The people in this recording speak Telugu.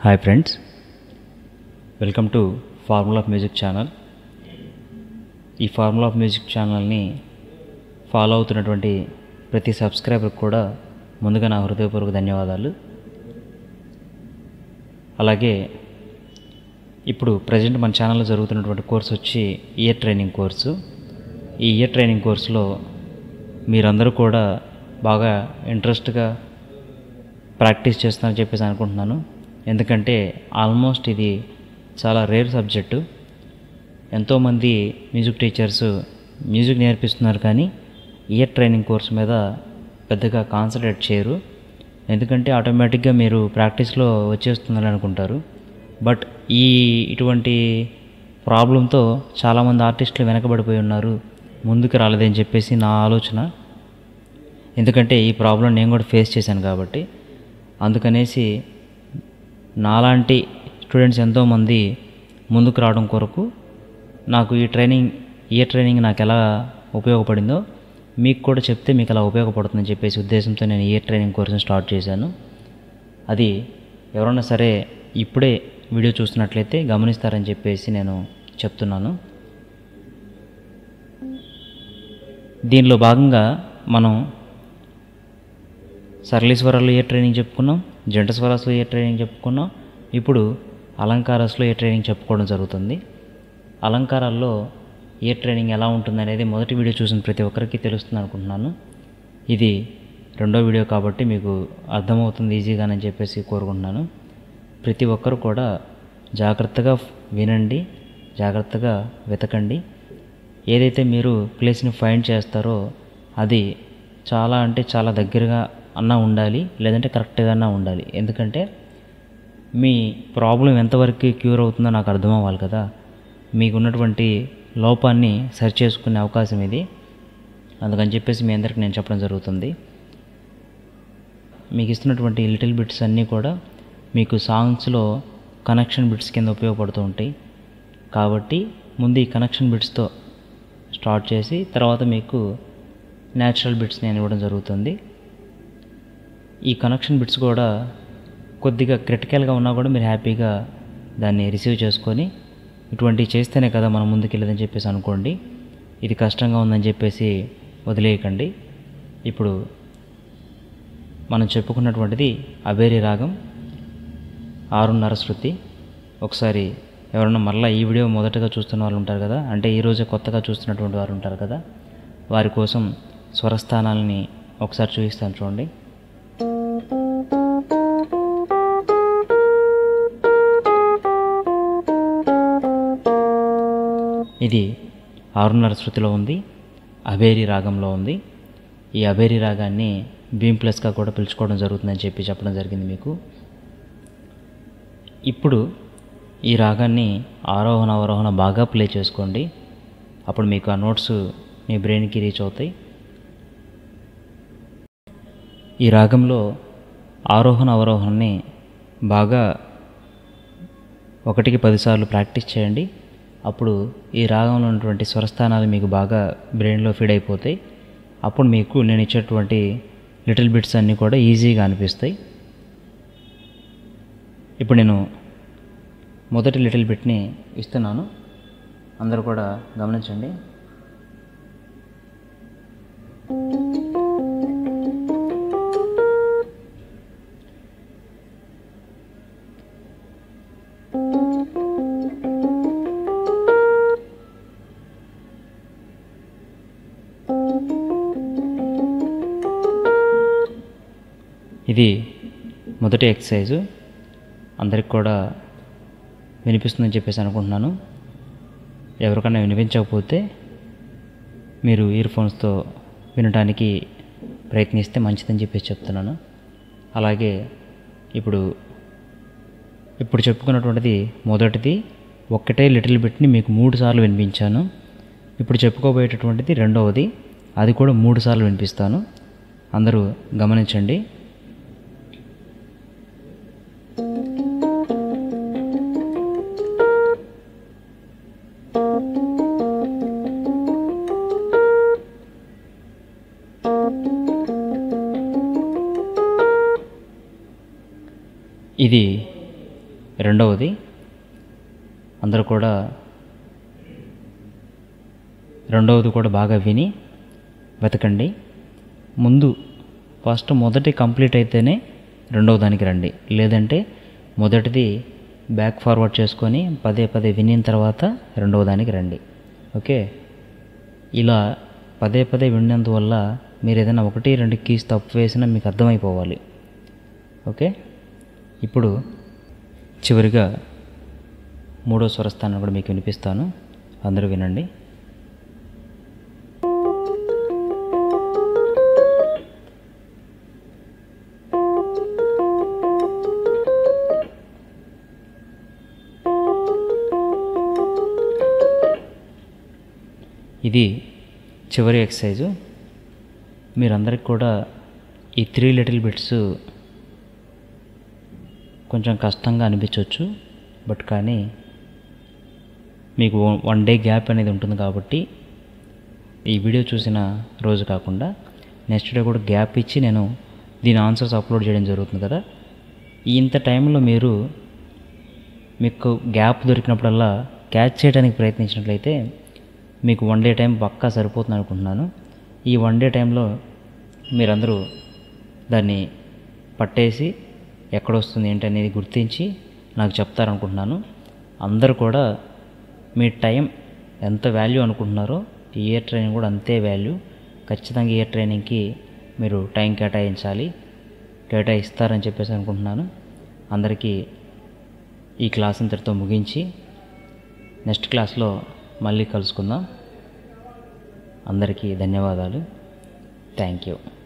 hi friends welcome to formula of music channel ఈ ఫార్ములా ఆఫ్ మ్యూజిక్ ఛానల్ని ఫాలో అవుతున్నటువంటి ప్రతి సబ్స్క్రైబర్కి కూడా ముందుగా నా హృదయపూర్వక ధన్యవాదాలు అలాగే ఇప్పుడు ప్రజెంట్ మన ఛానల్లో జరుగుతున్నటువంటి కోర్స్ వచ్చి ఇయర్ ట్రైనింగ్ కోర్సు ఈ ఇయర్ ట్రైనింగ్ కోర్సులో మీరందరూ కూడా బాగా ఇంట్రెస్ట్గా ప్రాక్టీస్ చేస్తున్నారని చెప్పేసి అనుకుంటున్నాను ఎందుకంటే ఆల్మోస్ట్ ఇది చాలా రేర్ సబ్జెక్టు ఎంతోమంది మ్యూజిక్ టీచర్స్ మ్యూజిక్ నేర్పిస్తున్నారు కానీ ఇయర్ ట్రైనింగ్ కోర్స్ మీద పెద్దగా కాన్సన్ట్రేట్ చేయరు ఎందుకంటే ఆటోమేటిక్గా మీరు ప్రాక్టీస్లో వచ్చేస్తుందని అనుకుంటారు బట్ ఈ ఇటువంటి ప్రాబ్లంతో చాలామంది ఆర్టిస్టులు వెనకబడిపోయి ఉన్నారు ముందుకు రాలేదని చెప్పేసి నా ఆలోచన ఎందుకంటే ఈ ప్రాబ్లం నేను కూడా ఫేస్ చేశాను కాబట్టి అందుకనేసి నాలాంటి స్టూడెంట్స్ ఎంతోమంది ముందుకు రావడం కొరకు నాకు ఈ ట్రైనింగ్ ఇయర్ ట్రైనింగ్ నాకు ఎలా ఉపయోగపడిందో మీకు కూడా చెప్తే మీకు అలా ఉపయోగపడుతుందని చెప్పేసి ఉద్దేశంతో నేను ఇయర్ ట్రైనింగ్ కోర్సుని స్టార్ట్ చేశాను అది ఎవరన్నా సరే ఇప్పుడే వీడియో చూస్తున్నట్లయితే గమనిస్తారని చెప్పేసి నేను చెప్తున్నాను దీనిలో భాగంగా మనం సరళి స్వరాలు ఏ ట్రైనింగ్ చెప్పుకున్నాం జంట స్వరాస్లో ఏ ట్రైనింగ్ చెప్పుకున్నాం ఇప్పుడు అలంకారస్లో ఏ ట్రైనింగ్ చెప్పుకోవడం జరుగుతుంది అలంకారాల్లో ఏ ట్రైనింగ్ ఎలా ఉంటుంది అనేది మొదటి వీడియో చూసిన ప్రతి ఒక్కరికి తెలుస్తుంది అనుకుంటున్నాను ఇది రెండో వీడియో కాబట్టి మీకు అర్థమవుతుంది ఈజీగానని చెప్పేసి కోరుకుంటున్నాను ప్రతి ఒక్కరు కూడా జాగ్రత్తగా వినండి జాగ్రత్తగా వెతకండి ఏదైతే మీరు ప్లేస్ని ఫైండ్ చేస్తారో అది చాలా అంటే చాలా దగ్గరగా అన్నా ఉండాలి లేదంటే కరెక్ట్గా అన్నా ఉండాలి ఎందుకంటే మీ ప్రాబ్లం ఎంతవరకు క్యూర్ అవుతుందో నాకు అర్థం అవ్వాలి కదా మీకు ఉన్నటువంటి లోపాన్ని సరి చేసుకునే అవకాశం ఇది అందుకని చెప్పేసి మీ అందరికి నేను చెప్పడం జరుగుతుంది మీకు ఇస్తున్నటువంటి లిటిల్ బిట్స్ అన్నీ కూడా మీకు సాంగ్స్లో కనెక్షన్ బిట్స్ కింద ఉపయోగపడుతూ ఉంటాయి కాబట్టి ముందు ఈ కనెక్షన్ బిట్స్తో స్టార్ట్ చేసి తర్వాత మీకు న్యాచురల్ బిట్స్ నేను ఇవ్వడం జరుగుతుంది ఈ కనెక్షన్ బిట్స్ కూడా కొద్దిగా క్రిటికల్గా ఉన్నా కూడా మీరు హ్యాపీగా దాన్ని రిసీవ్ చేసుకొని ఇటువంటివి చేస్తేనే కదా మనం ముందుకెళ్ళదని చెప్పేసి అనుకోండి ఇది కష్టంగా ఉందని చెప్పేసి వదిలేయకండి ఇప్పుడు మనం చెప్పుకున్నటువంటిది అబేరి రాగం ఆరున్నర శృతి ఒకసారి ఎవరన్నా మళ్ళీ ఈ వీడియో మొదటగా చూస్తున్న వాళ్ళు ఉంటారు కదా అంటే ఈరోజే కొత్తగా చూస్తున్నటువంటి వారు ఉంటారు కదా వారి కోసం స్వరస్థానాలని ఒకసారి చూపిస్తాను చూడండి ఇది ఆరున్నర శృతిలో ఉంది అబేరి రాగంలో ఉంది ఈ అబేరి రాగాన్ని బీమ్ ప్లస్గా కూడా పిలుచుకోవడం జరుగుతుందని చెప్పి చెప్పడం జరిగింది మీకు ఇప్పుడు ఈ రాగాన్ని ఆరోహణ అవరోహణ బాగా ప్లే చేసుకోండి అప్పుడు మీకు ఆ నోట్స్ మీ బ్రెయిన్కి రీచ్ అవుతాయి ఈ రాగంలో ఆరోహణ అవరోహణని బాగా ఒకటికి పదిసార్లు ప్రాక్టీస్ చేయండి అప్పుడు ఈ రాగంలో ఉన్నటువంటి స్వరస్థానాలు మీకు బాగా బ్రెయిన్లో ఫీడ్ అయిపోతాయి అప్పుడు మీకు నేను ఇచ్చేటువంటి లిటిల్ బిట్స్ అన్నీ కూడా ఈజీగా అనిపిస్తాయి ఇప్పుడు నేను మొదటి లిటిల్ బిట్ని ఇస్తున్నాను అందరూ కూడా గమనించండి ఇది మొదటి ఎక్సర్సైజు అందరికి కూడా వినిపిస్తుందని చెప్పేసి అనుకుంటున్నాను ఎవరికైనా వినిపించకపోతే మీరు ఇయర్ ఫోన్స్తో వినడానికి ప్రయత్నిస్తే మంచిదని చెప్పేసి చెప్తున్నాను అలాగే ఇప్పుడు ఇప్పుడు చెప్పుకున్నటువంటిది మొదటిది ఒక్కటే లిటిల్ బిట్ని మీకు మూడు సార్లు వినిపించాను ఇప్పుడు చెప్పుకోబోయేటటువంటిది రెండవది అది కూడా మూడు సార్లు వినిపిస్తాను అందరూ గమనించండి ఇది రెండవది అందరూ కూడా రెండవది కూడా బాగా విని వెతకండి ముందు ఫస్ట్ మొదటి కంప్లీట్ అయితేనే రెండవ దానికి రండి లేదంటే మొదటిది బ్యాక్ ఫార్వర్డ్ చేసుకొని పదే పదే వినిన తర్వాత రెండవ దానికి రండి ఓకే ఇలా పదే పదే విన్నందువల్ల మీరు ఏదైనా ఒకటి రెండు కీస్ తప్పు వేసినా మీకు అర్థమైపోవాలి ఓకే ఇప్పుడు చివరిగా మూడో స్వరస్థానం కూడా మీకు వినిపిస్తాను అందరూ వినండి ఇది చివరి ఎక్సర్సైజు మీరందరికి కూడా ఈ త్రీ లిటిల్ బిట్స్ కొంచెం కష్టంగా అనిపించవచ్చు బట్ కానీ మీకు వన్ డే గ్యాప్ అనేది ఉంటుంది కాబట్టి ఈ వీడియో చూసిన రోజు కాకుండా నెక్స్ట్ డే కూడా గ్యాప్ ఇచ్చి నేను దీని ఆన్సర్స్ అప్లోడ్ చేయడం జరుగుతుంది కదా ఇంత టైంలో మీరు మీకు గ్యాప్ దొరికినప్పుడల్లా క్యాచ్ చేయడానికి ప్రయత్నించినట్లయితే మీకు వన్ డే టైం పక్కా సరిపోతుంది అనుకుంటున్నాను ఈ వన్ డే టైంలో మీరందరూ దాన్ని పట్టేసి ఎక్కడొస్తుంది ఏంటి అనేది గుర్తించి నాకు చెప్తారనుకుంటున్నాను అందరూ కూడా మీ టైం ఎంత వాల్యూ అనుకుంటున్నారో ఈ ఇయర్ ట్రైనింగ్ కూడా అంతే వాల్యూ ఖచ్చితంగా ఇయర్ ట్రైనింగ్కి మీరు టైం కేటాయించాలి కేటాయిస్తారని చెప్పేసి అనుకుంటున్నాను అందరికీ ఈ క్లాస్ ఇంతటితో ముగించి నెక్స్ట్ క్లాస్లో మళ్ళీ కలుసుకుందాం అందరికీ ధన్యవాదాలు థ్యాంక్ యూ